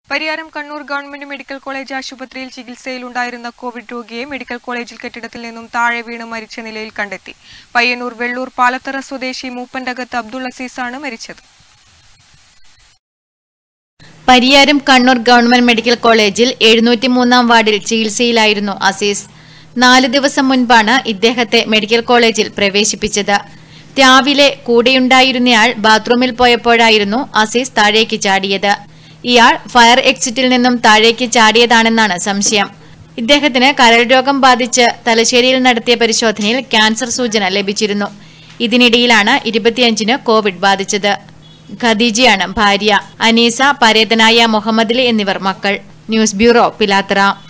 Pariyaram Kannur government medical college ആശുപത്രിയിൽ ചികിത്സയിലുണ്ടായിരുന്ന Covid രോഗിയെ മെഡിക്കൽ കോളേജിൽ കെട്ടിടത്തിൽ നിന്നും താഴെ വീണ് മരിച്ച നിലയിൽ കണ്ടെത്തി പയ്യന്നൂർ വെള്ളൂർ പാലത്തറ സ്വദേശി മൂപ്പന്റകത്ത് അബ്ദുൾ അസീസാണ് മരിച്ചത് പരിയാരം കണ്ണൂർ ഗവൺമെന്റ് മെഡിക്കൽ കോളേജിൽ എഴുന്നൂറ്റി മൂന്നാം വാർഡിൽ ചികിത്സയിലായിരുന്നു അസീസ് നാല് ദിവസം മുൻപാണ് ഇദ്ദേഹത്തെ മെഡിക്കൽ കോളേജിൽ പ്രവേശിപ്പിച്ചത് രാവിലെ കൂടെയുണ്ടായിരുന്നയാൾ ബാത്റൂമിൽ പോയപ്പോഴായിരുന്നു അസീസ് താഴേക്ക് ചാടിയത് ഇയാൾ ഫയർ എക്സിറ്റിൽ നിന്നും താഴേക്ക് ചാടിയതാണെന്നാണ് സംശയം ഇദ്ദേഹത്തിന് കരൾ രോഗം ബാധിച്ച് തലശ്ശേരിയിൽ നടത്തിയ പരിശോധനയിൽ ക്യാൻസർ സൂചന ലഭിച്ചിരുന്നു ഇതിനിടയിലാണ് ഇരുപത്തിയഞ്ചിന് കോവിഡ് ബാധിച്ചത് ഖദീജയാണ് ഭാര്യ അനീസ പരേതനായ മുഹമ്മദിലി എന്നിവർ മക്കൾ ന്യൂസ് ബ്യൂറോ പിലാത്തറ